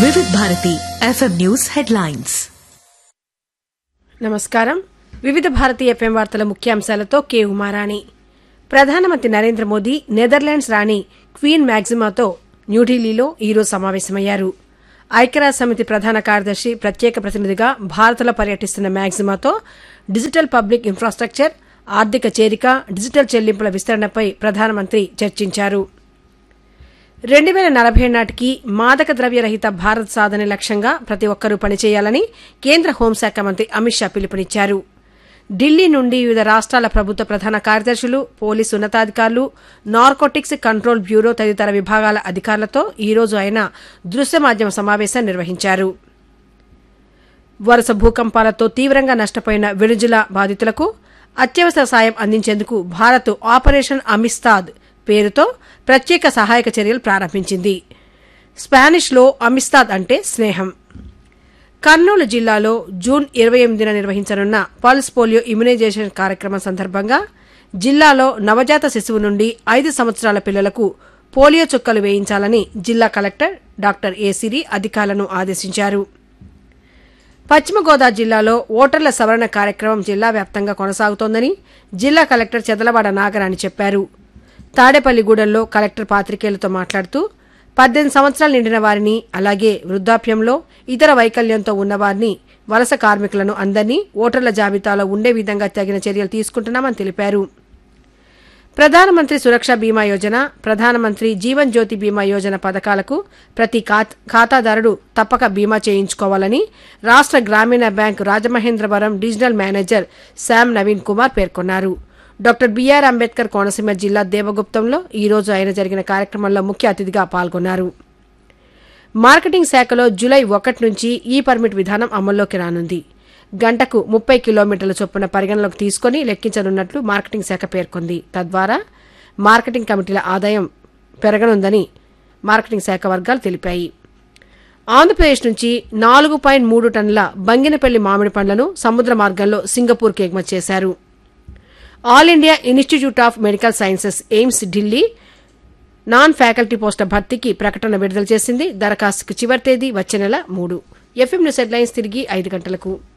వివిధ Bharati FM news headlines నమస్కారం వివిధ భారతీయ ఎఫ్ఎం వార్తల ముఖ్యాంశాలతో కె ఉమారాణి ప్రధానమంత్రి నరేంద్ర మోదీ నెదర్లాండ్స్ రాణి క్వీన్ మ్యాగ్జిమాతో న్యూఢిల్లీలో ఈరోజు సమావేశమయ్యారు ఐక్యరాజ్య సమితి ప్రధాన కార్యదర్శి ప్రత్యేక ప్రతినిధిగా భారత్లో పర్యటిస్తున్న మ్యాగ్జిమాతో డిజిటల్ పబ్లిక్ ఇన్ఫ్రాస్ట్రక్చర్ ఆర్థిక చేరిక డిజిటల్ చెల్లింపుల విస్తరణపై ప్రధానమంత్రి చర్చించారు రెండు వేల నలభై నాటికి మాదక ద్రవ్య రహిత భారత్ సాధన లక్ష్యంగా ప్రతి ఒక్కరూ పనిచేయాలని కేంద్ర హోంశాఖ మంత్రి అమిత్ షా పిలుపునిచ్చారు ఢిల్లీ నుండి వివిధ రాష్ట్రాల ప్రభుత్వ ప్రధాన కార్యదర్శులు పోలీసు ఉన్నతాధికారులు నార్కోటిక్స్ కంట్రోల్ బ్యూరో తదితర విభాగాల అధికారులతో ఈ రోజు ఆయన దృశ్య మాధ్యమ సమావేశం నిర్వహించారు వరుస భూకంపాలతో తీవ్రంగా నష్టపోయిన వెనుజులా బాధితులకు అత్యవసర సాయం అందించేందుకు భారత్ ఆపరేషన్ అమిస్తాద్ పేరుతో ప్రత్యేక సహాయక చర్యలు ప్రారంభించింది స్పానిష్లో అమిస్తాద్ అంటే స్నేహం కర్నూలు జిల్లాలో జూన్ ఇరవై ఎనిమిదిన నిర్వహించనున్న పల్స్ పోలియో ఇమ్యునైజేషన్ కార్యక్రమం సందర్భంగా జిల్లాలో నవజాత శిశువు నుండి ఐదు సంవత్సరాల పిల్లలకు పోలియో చుక్కలు వేయించాలని జిల్లా కలెక్టర్ డాక్టర్ ఏ సిరి అధికారులను ఆదేశించారు పశ్చిమ గోదావరి జిల్లాలో ఓటర్ల సవరణ కార్యక్రమం జిల్లా వ్యాప్తంగా కొనసాగుతోందని జిల్లా కలెక్టర్ చెదలవాడ నాగరాణి చెప్పారు తాడేపల్లిగూడెంలో కలెక్టర్ పాత్రికేయులతో మాట్లాడుతూ పద్దెనిమిది సంవత్సరాలు నిండిన వారిని అలాగే వృద్ధాప్యంలో ఇతర వైకల్యంతో ఉన్నవారిని వలస కార్మికులను అందరినీ ఓటర్ల జాబితాలో ఉండే విధంగా తగిన చర్యలు తీసుకుంటున్నామని తెలిపారు ప్రధానమంత్రి సురక్ష బీమా యోజన ప్రధానమంత్రి జీవన్ జ్యోతి బీమా యోజన పథకాలకు ప్రతి ఖాత్- ఖాతాదారుడు తప్పక బీమా చేయించుకోవాలని రాష్ట్ర గ్రామీణ bank Rajamahendravaram divisional manager Sam Naveen Kumar పేర్కొన్నారు డాక్టర్ బీఆర్ అంబేద్కర్ కోనసీమ జిల్లా దేవగుప్తంలో ఈ రోజు ఆయన జరిగిన కార్యక్రమంలో ముఖ్య అతిథిగా పాల్గొన్నారు మార్కెటింగ్ శాఖలో జూలై ఒకటి నుంచి ఈ పర్మిట్ విధానం అమల్లోకి రానుంది గంటకు ముప్పై కిలోమీటర్ల చొప్పున పరిగణలోకి తీసుకుని లెక్కించనున్నట్లు మార్కెటింగ్ శాఖ పేర్కొంది తద్వారా మార్కెటింగ్ కమిటీల ఆదాయం పెరగనుందని మార్కెటింగ్ శాఖ వర్గాలు తెలిపాయి ఆంధ్రప్రదేశ్ నుంచి నాలుగు పాయింట్ మూడు టన్నుల బంగినపల్లి మామిడి పండ్లను సముద్ర మార్గంలో సింగపూర్కి ఎగుమతి చేశారు all India institute of medical sciences AIIMS Delhi non faculty పోస్టుల భర్తీకి ప్రకటన విడుదల చేసింది దరఖాస్తుకు చివరి తేదీ వచ్చే నెల మూడు ఎఫ్ఎం న్యూస్ హెడ్లైన్స్ తిరిగి ఐదు గంటలకు